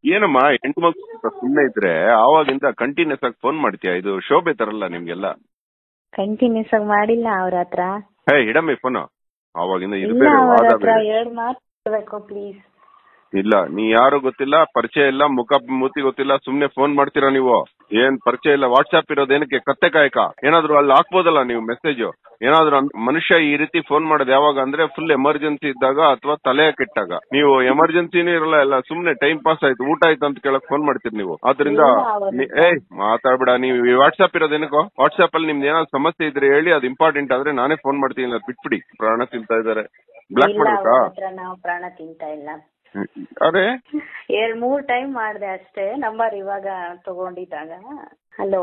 ಏನಮ್ಮ ಹೆಣ್ಣು ಮಕ್ಳು ಸುಮ್ಮನೆ ಇದ್ರೆ ಆವಾಗಿಂದ ಕಂಟಿನ್ಯೂಸ್ ಆಗಿ ಫೋನ್ ಮಾಡ್ತೀಯಾ ಇದು ಶೋಭೆ ತರಲ್ಲ ನಿಮ್ಗೆಲ್ಲ ಕಂಟಿನ್ಯೂಸ್ ಆಗಿ ಮಾಡಿಲ್ಲ ಅವ್ರ ಹತ್ರ ಹೇ ಇಡಮ್ಮಿ ಫೋನ್ ಆವಾಗಿಂದ ಇದು ಇಲ್ಲ ಬೇರೆ ಅವ್ರ ವಾದ ಹತ್ರ ಬೇರೆ ಎರಡ್ ಮಾತು ಹೇಳ್ಬೇಕು ಪ್ಲೀಸ್ ಇಲ್ಲ ನೀ ಯಾರು ಗೊತ್ತಿಲ್ಲ ಪರಿಚಯ ಇಲ್ಲ ಮುಖ ಮೂತಿ ಗೊತ್ತಿಲ್ಲ ಸುಮ್ನೆ ಫೋನ್ ಮಾಡ್ತೀರಾ ನೀವು ಏನ್ ಪರಿಚಯ ಇಲ್ಲ ವಾಟ್ಸ್ಆಪ್ ಇರೋದು ಏನಕ್ಕೆ ಕತ್ತೆ ಕಾಯಕ ಏನಾದ್ರು ಅಲ್ಲಿ ಹಾಕ್ಬೋದಲ್ಲ ನೀವು ಮೆಸೇಜ್ ಏನಾದ್ರು ಅಂದ್- ಮನುಷ್ಯ ಈ ರೀತಿ ಫೋನ್ ಮಾಡೋದು ಯಾವಾಗ ಅಂದ್ರೆ ಫುಲ್ ಎಮರ್ಜೆನ್ಸಿ ಇದ್ದಾಗ ಅಥವಾ ತಲೆ ಕೆಟ್ಟಾಗ ನೀವು ಎಮರ್ಜೆನ್ಸಿನೇ ಇರಲ್ಲ ಎಲ್ಲ ಸುಮ್ನೆ ಟೈಮ್ ಪಾಸ್ ಆಯ್ತು ಊಟ ಆಯ್ತು ಅಂತ ಕೇಳಕ್ ಫೋನ್ ಮಾಡ್ತೀರಿ ನೀವು ಆದ್ರಿಂದ ಇಲ್ಲ ಅವ್ರ ನೀ- ಏಯ್ ಮಾತಾಡ್ಬೇಡ ನೀವು ವಾಟ್ಸ್ಆಪ್ ಇರೋದೇನಕ್ಕೋ ವಾಟ್ಸ್ಆಪ್ ಅಲ್ಲಿ ನಿಮ್ದು ಏನಾದ್ರು ಸಮಸ್ಯೆ ಇದ್ರೆ ಹೇಳಿ ಅದು ಇಂಪಾರ್ಟೆಂಟ್ ಆದ್ರೆ ನಾನೇ ಫೋನ್ ಮಾಡ್ತೀನಿ ಇಲ್ಲ ಬಿಟ್ಬಿಡಿ ಪ್ರಾಣ ತಿಂತಾ ಇದಾರೆ ಬ್ಲಾಕ್ ಇಲ್ಲ ಅವ್ರ ಮಾಡ್ಬೇಕಾ ಹತ್ರ ನಾವು ಪ್ರಾಣ ತಿಂತಾ ಇಲ್ಲ ಹ್ಮ್. ಅರೆ ಎರಡ್ ಮೂರ್ ಟೈಮ್ ಮಾಡ್ದೆ ಅಷ್ಟೇ ನಂಬರ್ ಇವಾಗ ತಗೊಂಡಿದ್ದಾಗ ಹಲೋ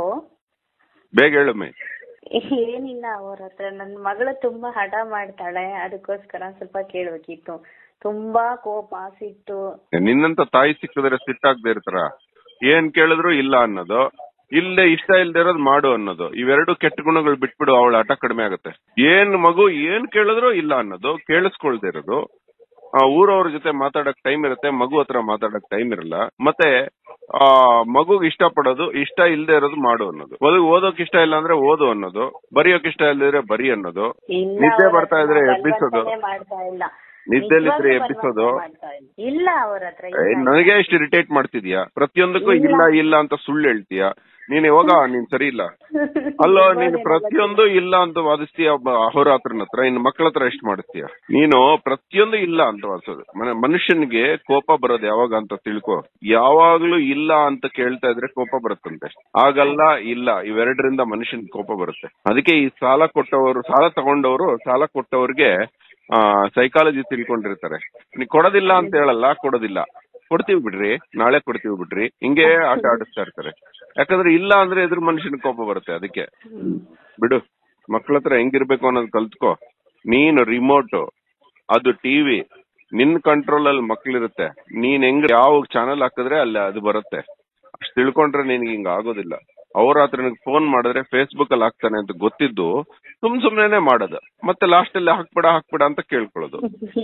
ಬೇಗ ಹೇಳಮ್ಮಿ ಏನಿಲ್ಲ ಅವ್ರ ಹತ್ರ ನನ್ ಮಗಳು ತುಂಬಾ ಹಠ ಮಾಡ್ತಾಳೆ ಅದಕ್ಕೋಸ್ಕರ ಸ್ವಲ್ಪ ಕೇಳ್ಬೇಕಿತ್ತು ತುಂಬಾ ಕೋಪ ಸಿಟ್ಟು ನಿನ್ನಂತ ತಾಯಿ ಸಿಕ್ಕಿದ್ರೆ ಸಿಟ್ಟಾಗದೆ ಇರ್ತಾರ ಏನ್ ಕೇಳಿದ್ರು ಇಲ್ಲ ಅನ್ನೋದು ಇಲ್ಲೇ ಇಷ್ಟ ಇಲ್ದೇ ಇರೋದು ಮಾಡು ಅನ್ನೋದು ಇವೆರಡು ಕೆಟ್ಟ ಗುಣಗಳು ಬಿಟ್ಬಿಡು ಅವಳ ಹಠ ಕಡಿಮೆ ಆಗುತ್ತೆ ಏನ್ ಮಗು ಏನ್ ಕೇಳಿದ್ರು ಇಲ್ಲ ಅನ್ನೋದು ಕೇಳಿಸ್ಕೊಳ್ದೆ ಇರೋದು ಆ, ಊರವ್ರ ಜೊತೆ ಮಾತಾಡಕ್ ಟೈಮ್ ಇರುತ್ತೆ ಮಗು ಹತ್ರ ಮಾತಾಡಕ್ ಟೈಮ್ ಇರಲ್ಲ ಮತ್ತೆ ಆ ಮಗುಗ್ ಇಷ್ಟ ಪಡೋದು ಇಷ್ಟ ಇಲ್ದೇ ಇರೋದು ಮಾಡು ಅನ್ನೋದು ಓದ್- ಓದೋಕ್ ಇಷ್ಟ ಇಲ್ಲ ಅಂದ್ರೆ ಓದು ಅನ್ನೋದು ಬರೆಯೋಕ್ ಇಷ್ಟ ಇಲ್ದಿದ್ರೆ ಬರಿ ಅನ್ನೋದು ಇಲ್ಲ ನಿದ್ದೆ ಅವ್ರ ಬರ್ತಾ ಹತ್ರ ಇದ್ರೆ ನಾವು ಎಬ್ಬಿಸೋದು ಬಲವಂತನೇ ಮಾಡ್ತಾ ಇಲ್ಲ ನಿದ್ದೆಲಿದ್ರೆ ನಿಜವಾಗ್ಲೂ ಎಬ್ಬಿಸೋದು ಬಲವಂತ ಮಾಡ್ತಾ ಇಲ್ಲ. ಇಲ್ಲ ಅವ್ರ ಹತ್ರ ಏ, ಇಲ್ಲ. ನನಗೆ ಇಷ್ಟು ಇರಿಟೇಟ್ ಮಾಡ್ತಿದ್ಯಾ ಪ್ರತಿಯೊಂದಕ್ಕೂ ಇಲ್ಲ. ಇಲ್ಲ ಇಲ್ಲ ಅಂತ ಸುಳ್ಳು ಹೇಳ್ತೀಯ ನೀನ್ ಯಾವಾಗ ನೀನ್ ಸರಿ ಇಲ್ಲ ಅಲ್ಲೋ ನೀನ್ ನಿಜವಾಗ್ಲೂ ಪ್ರತಿಯೊಂದು ಇಲ್ಲ ಅಂತ ವಾದಿಸ್ತೀಯ ಒಬ್ಬ ಅಹೋರಾತ್ರನ ಹತ್ರ ಇನ್ನು ಮಕ್ಕಳ ಹತ್ರ ಎಷ್ಟು ಮಾಡಿಸ್ತೀಯ ನೀನು ಪ್ರತಿಯೊಂದು ಇಲ್ಲ ಅಂತ ವಾದಿಸೋದು ಮನೆ ಮನುಷ್ಯನಿಗೆ ಕೋಪ ಬರೋದು ಯಾವಾಗ ಅಂತ ತಿಳ್ಕೊ ಯಾವಾಗ್ಲೂ ಇಲ್ಲ ಅಂತ ಕೇಳ್ತಾ ಇದ್ರೆ ಕೋಪ ಬರುತ್ತಂತೆ ಆಗಲ್ಲ ಇಲ್ಲ ಇವೆರಡರಿಂದ ಮನುಷ್ಯನ್ ಕೋಪ ಬರುತ್ತೆ ಅದಕ್ಕೆ ಈ ಸಾಲ ಕೊಟ್ಟವರು ಸಾಲ ತಗೊಂಡವರು ಸಾಲ ಕೊಟ್ಟವ್ರಿಗೆ ಆ ಸೈಕಾಲಜಿ ತಿಳ್ಕೊಂಡಿರ್ತಾರೆ ನೀ ಕೊಡೋದಿಲ್ಲ ಅಂತ ಹೇಳಲ್ಲ ಕೊಡೋದಿಲ್ಲ ಕೊಡ್ತೀವಿ ಬಿಡ್ರಿ ನಾಳೆ ಕೊಡ್ತೀವಿ ಬಿಡ್ರಿ ಹಿಂಗೆ ಆಟ ಆಡಿಸ್ತಾ ಇರ್ತಾರೆ ಯಾಕಂದ್ರೆ ಇಲ್ಲ ಅಂದ್ರೆ ಎದುರು ಮನುಷ್ಯನ ಕೋಪ ಬರುತ್ತೆ ಅದಕ್ಕೆ ಬಿಡು ಮಕ್ಳ ಹತ್ರ ಹೆಂಗಿರ್ಬೇಕು ಅನ್ನೋದು ಕಲ್ತ್ಕೋ ನೀನು ರಿಮೋಟ್ ಅದು ಟಿವಿ ನಿನ್ ಕಂಟ್ರೋಲ್ ಅಲ್ಲಿ ಮಕ್ಳಿರುತ್ತೆ ನೀನ್ ಹೆಂಗ್ ಯಾವ ಚಾನಲ್ ಹಾಕಿದ್ರೆ ಅಲ್ಲಿ ಅದು ಬರುತ್ತೆ ಅಷ್ಟು ತಿಳ್ಕೊಂಡ್ರೆ ನಿನ್ಗೆ ಹಿಂಗ ಆಗೋದಿಲ್ಲ ಅವ್ರ ಹತ್ರ ಫೋನ್ ಮಾಡಿದ್ರೆ ಫೇಸ್ಬುಕ್ ಅಲ್ಲಿ ಹಾಕ್ತಾನೆ ಅಂತ ಗೊತ್ತಿದ್ದು ಸುಮ್ ಸುಮ್ನೆ ಮಾಡೋದು ಮತ್ತೆ ಲಾಸ್ಟ್ ಅಲ್ಲಿ ಹಾಕ್ಬೇಡ ಹಾಕ್ಬೇಡ ಅಂತ ಕೇಳ್ಕೊಳ್ಳೋದು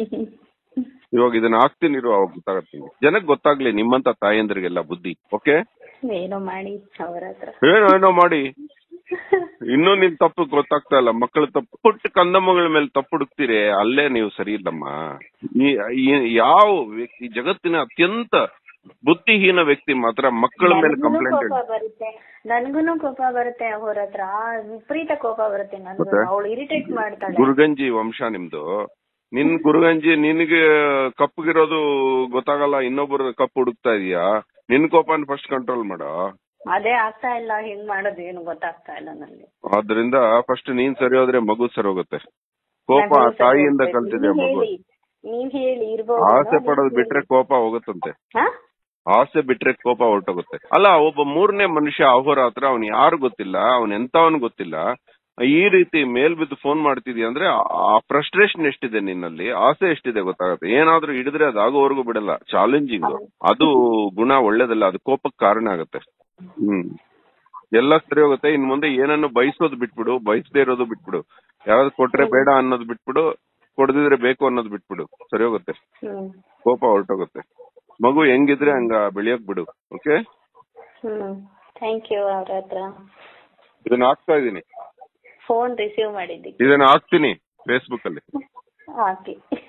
ಇವಾಗ ಇದನ್ನ ಹಾಕ್ತೀನಿ ಇರು ಅವಾಗ ಗೊತ್ತಾಗತ್ತೀನಿ ಜನಕ್ಕೆ ಗೊತ್ತಾಗ್ಲಿ ನಿಮ್ಮಂತ ತಾಯಂದ್ರಿಗೆಲ್ಲ ಬುದ್ಧಿ ಓಕೆ ಏನೋ ಮಾಡಿ ಅವ್ರ ಹತ್ರ ಏನೋ ಏನೋ ಮಾಡಿ ಇನ್ನೂ ನಿನ್ ತಪ್ಪು ಗೊತ್ತಾಗ್ತಾ ಇಲ್ಲ ಮಕ್ಕಳ ತಪ್ಪು ಪುಟ್ಟ ಕಂದಮ್ಮಗಳ ಮೇಲೆ ತಪ್ಪು ಹುಡುಕ್ತೀರಿ ಅಲ್ಲೇ ನೀವು ಸರಿ ಇಲ್ಲಮ್ಮ ಈ- ಈ- ಯಾವ ವ್ಯಕ್ತಿ ಜಗತ್ತಿನ ಅತ್ಯಂತ ಬುದ್ಧಿಹೀನ ವ್ಯಕ್ತಿ ಮಾತ್ರ ಮಕ್ಕಳ ಮೇಲೆ ನನ್ಗೂನು ಕಂಪ್ಲೇಂಟ್ ಕೋಪ ಬರುತ್ತೆ ನನ್ಗೂನು ಕೋಪ ಬರುತ್ತೆ ಅವ್ರ ಹತ್ರ ವಿಪರೀತ ಕೋಪ ಬರುತ್ತೆ ನನ್ಗೂ ಮತ್ತೆ? ಅವಳು ಇರಿಟೇಟ್ ಮಾಡ್ತಾಳೆ ಗುರುಗಂಜಿ ವಂಶ ನಿಮ್ದು ನಿನ್ ಗುರುಗಂಜಿ ನಿನಗೆ ಕಪ್ಪಗಿರೋದು ಗೊತ್ತಾಗಲ್ಲ ಇನ್ನೊಬ್ಬರು ಕಪ್ಪು ಹುಡುಕ್ತಾ ಇದೀಯಾ ನಿನ್ ಕೋಪನ ಫಸ್ಟ್ ಕಂಟ್ರೋಲ್ ಮಾಡೋ ಅದೇ ಆಗ್ತಾ ಇಲ್ಲ ಹೆಂಗ್ ಮಾಡೋದು ಏನು ಗೊತ್ತಾಗ್ತಾ ಇಲ್ಲ ನನ್ಗೆ ಆದ್ರಿಂದ ಫಸ್ಟ್ ನೀನ್ ಸರಿ ಹೋದ್ರೆ ಮಗು ಸರಿ ಹೋಗುತ್ತೆ ಕೋಪ ನನ್ಗೂ ಸರಿ ತಾಯಿಯಿಂದ ಹೋಗ್ಬೇಕು. ಕಲ್ತಿದೆ ನೀವ್ ಮಗು ಹೇಳಿ ನೀವ್ ಹೇಳಿ ಇರ್ಬೋದು ಆಸೆ ಪಡೋದು ಬಿಟ್ರೆ ಕೋಪ ಹೋಗುತ್ತಂತೆ ಹಾ ಆಸೆ ಬಿಟ್ರೆ ಕೋಪ ಹೊರಟೋಗುತ್ತೆ ಅಲ್ಲ ಒಬ್ಬ ಮೂರನೇ ಮನುಷ್ಯ ಅಹೋರಾತ್ರ ಅವ್ನ್ ಯಾರು ಗೊತ್ತಿಲ್ಲ ಅವ್ನ್ ಎಂತವನ್ ಗೊತ್ತಿಲ್ಲ ಈ ರೀತಿ ಮೇಲ್ ಬಿದ್ದು ಫೋನ್ ಮಾಡ್ತಿದ್ಯ ಅಂದ್ರೆ ಆ ಫ್ರಸ್ಟ್ರೇಷನ್ ಎಷ್ಟಿದೆ ನಿನ್ನಲ್ಲಿ ಆಸೆ ಎಷ್ಟಿದೆ ಗೊತ್ತಾಗುತ್ತೆ ಏನಾದ್ರೂ ಹಿಡಿದ್ರೆ ಅದಾಗೋವರೆಗೂ ಬಿಡಲ್ಲ ಚಾಲೆಂಜಿಂಗ್ ಅದು ಗುಣ ಒಳ್ಳೇದಲ್ಲ ಅದು ಕೋಪಕ್ಕೆ ಕಾರಣ ಆಗುತ್ತೆ ಹ್ಮ್ ಎಲ್ಲ ಸರಿ ಹೋಗುತ್ತೆ ಇನ್ ಮುಂದೆ ಏನನ್ನು ಬಯಸೋದು ಬಿಟ್ಬಿಡು ಬಯಸದೇ ಇರೋದು ಬಿಟ್ಬಿಡು ಯಾವ್ದು ಕೊಟ್ರೆ ಬೇಡ ಅನ್ನೋದು ಬಿಟ್ಬಿಡು ಕೊಡದಿದ್ರೆ ಬೇಕು ಅನ್ನೋದು ಬಿಟ್ಬಿಡು ಸರಿ ಹೋಗುತ್ತೆ ಹ್ಮ್ ಕೋಪ ಹೊರಟೋಗುತ್ತೆ ಮಗು ಹೆಂಗಿದ್ರೆ ಹಂಗ ಬೆಳೆಯಕ್ ಬಿಡು ಓಕೆ ಹ್ಮ್ ಥ್ಯಾಂಕ್ ಯು ಅವ್ರ ಹತ್ರ ಇದನ್ನ ಹಾಕ್ತಾ ಇದೀನಿ ಫೋನ್ ರಿಸೀವ್ ಮಾಡಿದ್ದಕ್ಕೆ ಇದನ್ನ ಹಾಕ್ತೀನಿ ಫೇಸ್ಬುಕ್ ಅಲ್ಲಿ ಹಾಕಿ